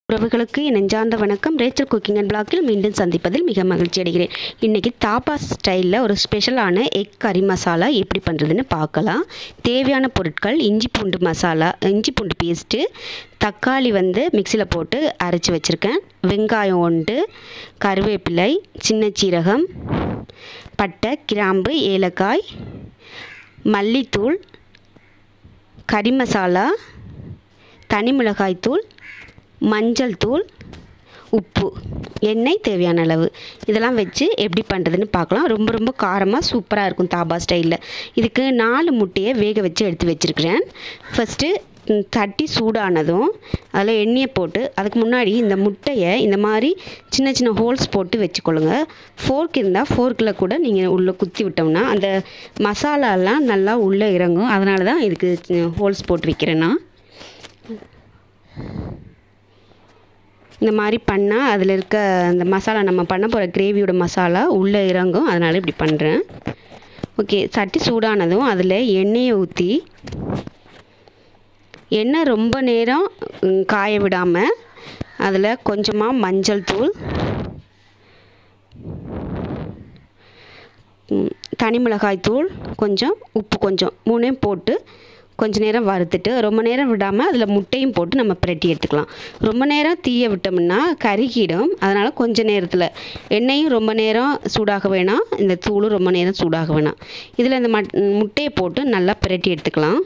உறவுகளுக்கு என் நெஞ்சார்ந்த வணக்கம் ரேச்சல் குக்கிங் அண்ட் பிளாக்கில் மீண்டும் சந்திப்பதில் மிக மகிழ்ச்சி அடைகிறேன் இன்றைக்கி தாப்பா ஸ்டைலில் ஒரு ஸ்பெஷலான எக் கறி மசாலா எப்படி பண்ணுறதுன்னு பார்க்கலாம் தேவையான பொருட்கள் இஞ்சி பூண்டு மசாலா இஞ்சி பூண்டு பேஸ்ட்டு தக்காளி வந்து மிக்சியில் போட்டு அரைச்சி வச்சுருக்கேன் வெங்காயம் ஒன்று கருவேப்பிலை சின்ன சீரகம் பட்டை கிராம்பு ஏலக்காய் மல்லித்தூள் கறி மசாலா தனி மிளகாய் தூள் மஞ்சள் தூள் உப்பு எண்ணெய் தேவையான அளவு இதெல்லாம் வச்சு எப்படி பண்ணுறதுன்னு பார்க்கலாம் ரொம்ப ரொம்ப காரமாக சூப்பராக இருக்கும் தாபா ஸ்டைலில் இதுக்கு நாலு முட்டையை வேக வச்சு எடுத்து வச்சுருக்கிறேன் ஃபஸ்ட்டு தட்டி சூடானதும் அதில் எண்ணெயை போட்டு அதுக்கு முன்னாடி இந்த முட்டையை இந்த மாதிரி சின்ன சின்ன ஹோல்ஸ் போட்டு வச்சுக்கொள்ளுங்க ஃபோர்க் இருந்தால் ஃபோர்க்கில் கூட நீங்கள் உள்ளே குத்தி விட்டோம்னா அந்த மசாலாலாம் நல்லா உள்ளே இறங்கும் அதனால தான் இதுக்கு ஹோல்ஸ் போட்டு வைக்கிறேன் நான் இந்த மாதிரி பண்ணால் அதில் இருக்க அந்த மசாலா நம்ம பண்ண போகிற கிரேவியோட மசாலா உள்ளே இறங்கும் அதனால் இப்படி பண்ணுறேன் ஓகே சட்டி சூடானதும் அதில் எண்ணெயை ஊற்றி எண்ணெய் ரொம்ப நேரம் ம், காய விடாமல் அதில் கொஞ்சமாக மஞ்சள் தூள் ம், தனி மிளகாய் தூள் கொஞ்சம் உப்பு கொஞ்சம் மூணையும் போட்டு கொஞ்ச நேரம் வறுத்துட்டு ரொம்ப நேரம் விடாமல் அதில் முட்டையும் போட்டு நம்ம பிரட்டி எடுத்துக்கலாம் ரொம்ப நேரம் தீய விட்டோம்னா கருகிடும் அதனால் கொஞ்ச நேரத்தில் எண்ணெயும் ரொம்ப நேரம் சூடாக வேணாம் இந்த தூளும் ரொம்ப நேரம் சூடாக வேணாம் இதில் இந்த மட் முட்டையை போட்டு நல்லா பிரட்டி எடுத்துக்கலாம்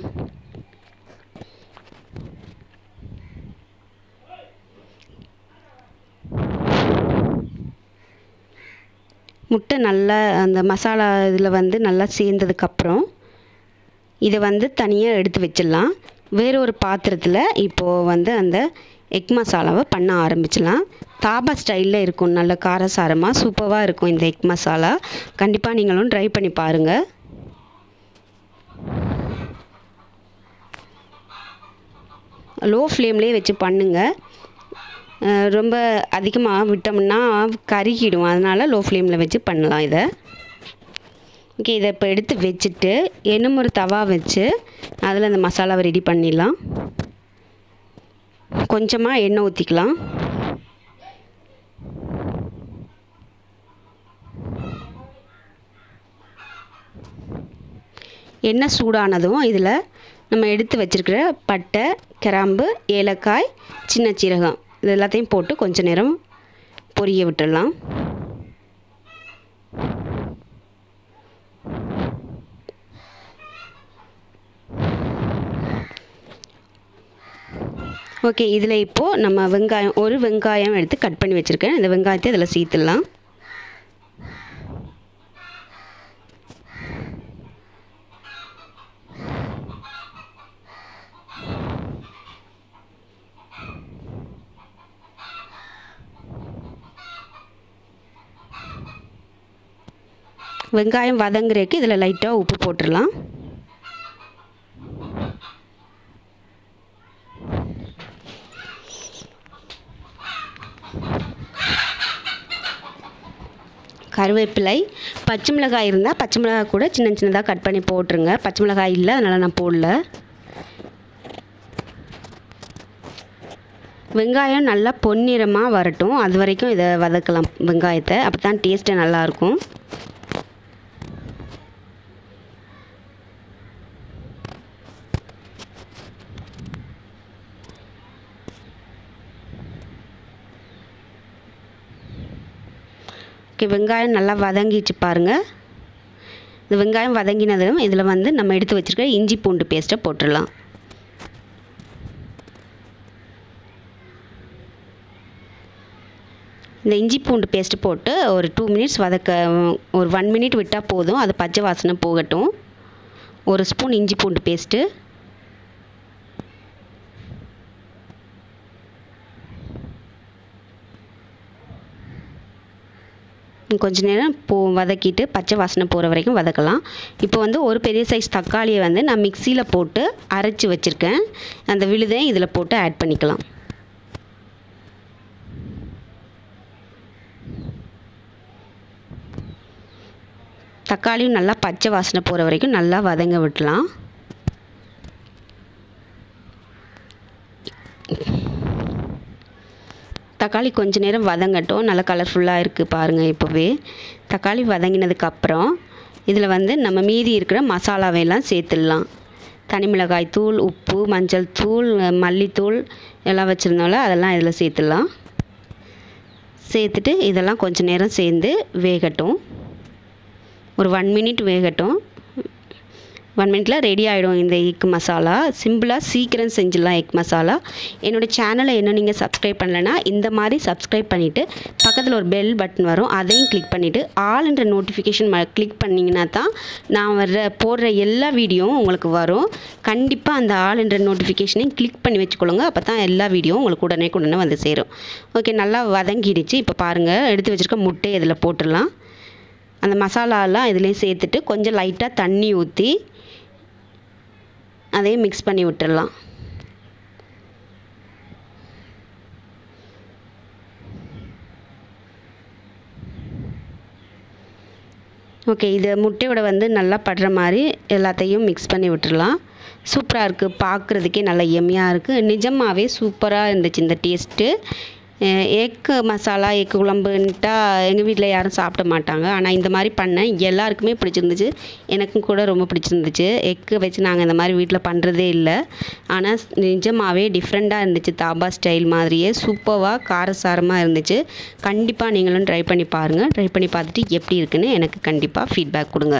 முட்டை நல்லா அந்த மசாலா இதில் வந்து நல்லா சேர்ந்ததுக்கப்புறம் இதை வந்து தனியாக எடுத்து வச்சிடலாம் வேற ஒரு பாத்திரத்தில் இப்போது வந்து அந்த எக் மசாலாவை பண்ண ஆரம்பிச்சிடலாம் தாபா ஸ்டைலில் இருக்கும் நல்ல காரசாரமாக சூப்பராக இருக்கும் இந்த எக் மசாலா கண்டிப்பாக நீங்களும் ட்ரை பண்ணி பாருங்கள் லோ ஃப்ளேம்லேயே வச்சு பண்ணுங்கள் அஹ் ரொம்ப அதிகமாக விட்டோம்னா கருகிடும் அதனால் லோ ஃப்ளேமில் வச்சு பண்ணலாம் இதை ஓகே இதை இப்போ எடுத்து வச்சுட்டு இன்னும் ஒரு தவா வச்சு அதில் அந்த மசாலாவை ரெடி பண்ணிடலாம் கொஞ்சமாக எண்ணெய் ஊற்றிக்கலாம் எண்ணெய் சூடானதும் இதில் நம்ம எடுத்து வச்சிருக்கிற பட்டை கிராம்பு ஏலக்காய் சின்ன சீரகம் இது எல்லாத்தையும் போட்டு கொஞ்ச நேரம் பொரிய விட்டுடலாம் ஓகே இதில் இப்போது நம்ம வெங்காயம் ஒரு வெங்காயம் எடுத்து கட் பண்ணி வச்சுருக்கேன் இந்த வெங்காயத்தை இதில் சேர்த்துடலாம் வெங்காயம் வதங்குறதுக்கு இதில் லைட்டாக உப்பு போட்டுடலாம் கருவேப்பிலை பச்சை மிளகாய் இருந்தால் பச்சை மிளகாய் கூட சின்ன சின்னதாக கட் பண்ணி போட்டுருங்க பச்சை மிளகாய் இல்லை அதனால் நான் போடல வெங்காயம் நல்லா பொன்னிறமாக வரட்டும் அது வரைக்கும் இதை வதக்கலாம் வெங்காயத்தை அப்போ தான் டேஸ்ட்டு நல்லாயிருக்கும் ஓகே வெங்காயம் நல்லா வதங்கிச்சு பாருங்கள் இந்த வெங்காயம் வதங்கினதும் இதில் வந்து நம்ம எடுத்து வச்சுருக்க இஞ்சி பூண்டு பேஸ்ட்டை போட்டுடலாம் இந்த இஞ்சி பூண்டு பேஸ்ட்டு போட்டு ஒரு டூ மினிட்ஸ் வதக்க ஒரு ஒன் மினிட் விட்டால் போதும் அது பச்சை வாசனை போகட்டும் ஒரு ஸ்பூன் இஞ்சி பூண்டு பேஸ்ட்டு கொஞ்ச நேரம் போ வதக்கிட்டு பச்சை வாசனை போகிற வரைக்கும் வதக்கலாம் இப்போ வந்து ஒரு பெரிய சைஸ் தக்காளியை வந்து நான் மிக்சியில் போட்டு அரைச்சி வச்சுருக்கேன் அந்த விழுதை இதில் போட்டு ஆட் பண்ணிக்கலாம் தக்காளியும் நல்லா பச்சை வாசனை போகிற வரைக்கும் நல்லா வதங்க விடலாம் தக்காளி கொஞ்ச நேரம் வதங்கட்டும் நல்லா கலர்ஃபுல்லாக இருக்குது பாருங்கள் இப்போவே தக்காளி வதங்கினதுக்கப்புறம் இதில் வந்து நம்ம மீதி இருக்கிற மசாலாவையெல்லாம் சேர்த்துடலாம் தனி மிளகாய் தூள் உப்பு மஞ்சள் தூள் மல்லித்தூள் எல்லாம் வச்சுருந்தோம்ல அதெல்லாம் இதில் சேர்த்துடலாம் சேர்த்துட்டு இதெல்லாம் கொஞ்ச நேரம் சேர்ந்து வேகட்டும் ஒரு ஒன் மினிட் வேகட்டும் ஒன் மினிட்ல ரெடி ஆகிடும் இந்த எக் மசாலா சிம்பிளாக சீக்கிரம் செஞ்சிடலாம் எக் மசாலா என்னோடய சேனலை இன்னும் நீங்கள் சப்ஸ்கிரைப் பண்ணலைன்னா இந்த மாதிரி சப்ஸ்கிரைப் பண்ணிவிட்டு பக்கத்தில் ஒரு பெல் பட்டன் வரும் அதையும் கிளிக் பண்ணிவிட்டு ஆல்ன்ற நோட்டிஃபிகேஷன் ம கிளிக் பண்ணிங்கன்னா தான் நான் வர்ற போடுற எல்லா வீடியோவும் உங்களுக்கு வரும் கண்டிப்பாக அந்த ஆல்ன்ற நோட்டிஃபிகேஷனையும் கிளிக் பண்ணி வச்சுக்கொள்ளுங்க அப்போ தான் எல்லா வீடியோவும் உங்களுக்கு உடனே உடனே வந்து சேரும் ஓகே நல்லா வதங்கிடுச்சு இப்போ பாருங்கள் எடுத்து வச்சுருக்க முட்டையை இதில் போட்டுடலாம் அந்த மசாலாலாம் இதுலேயும் சேர்த்துட்டு கொஞ்சம் லைட்டாக தண்ணி ஊற்றி அதையும் மிக்ஸ் பண்ணி விட்டுடலாம் ஓகே இது முட்டையோட வந்து நல்லா படுற மாதிரி எல்லாத்தையும் மிக்ஸ் பண்ணி விட்டுடலாம் சூப்பராக இருக்குது பார்க்குறதுக்கே நல்லா எம்மியாக இருக்குது நிஜமாகவே சூப்பராக இருந்துச்சு இந்த டேஸ்ட்டு எக்கு மசாலா எக்கு குழம்புன்ட்டா எங்கள் வீட்டில் யாரும் சாப்பிட மாட்டாங்க ஆனால் இந்த மாதிரி பண்ணேன் எல்லாருக்குமே பிடிச்சிருந்துச்சு எனக்கும் கூட ரொம்ப பிடிச்சிருந்துச்சு எக்கு வச்சு நாங்கள் இந்த மாதிரி வீட்டில் பண்ணுறதே இல்லை ஆனால் நிஜமாகவே டிஃப்ரெண்ட்டாக இருந்துச்சு தாபா ஸ்டைல் மாதிரியே சூப்பராக காரசாரமாக இருந்துச்சு கண்டிப்பாக நீங்களும் ட்ரை பண்ணி பாருங்கள் ட்ரை பண்ணி பார்த்துட்டு எப்படி இருக்குன்னு எனக்கு கண்டிப்பாக ஃபீட்பேக் கொடுங்க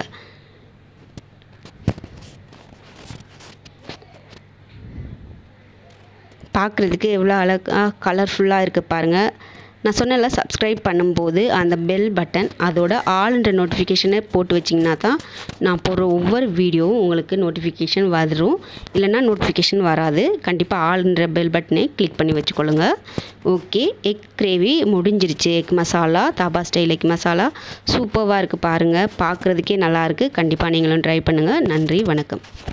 பார்க்குறதுக்கு எவ்வளோ அழகாக கலர்ஃபுல்லாக இருக்குது பாருங்கள் நான் சொன்னல சப்ஸ்கிரைப் பண்ணும்போது அந்த பெல் பட்டன் அதோட ஆல்ன்ற நோட்டிஃபிகேஷனை போட்டு வச்சிங்கன்னா தான் நான் போடுற ஒவ்வொரு வீடியோவும் உங்களுக்கு நோட்டிஃபிகேஷன் வரும் இல்லைன்னா நோட்டிஃபிகேஷன் வராது கண்டிப்பாக ஆல்ன்ற பெல் பட்டனை கிளிக் பண்ணி வச்சுக்கொள்ளுங்க ஓகே எக் கிரேவி முடிஞ்சிருச்சு egg masala dhaba style egg masala சூப்பராக இருக்குது பாருங்கள் பார்க்குறதுக்கே நல்லாயிருக்கு கண்டிப்பாக நீங்களும் ட்ரை பண்ணுங்கள் நன்றி வணக்கம்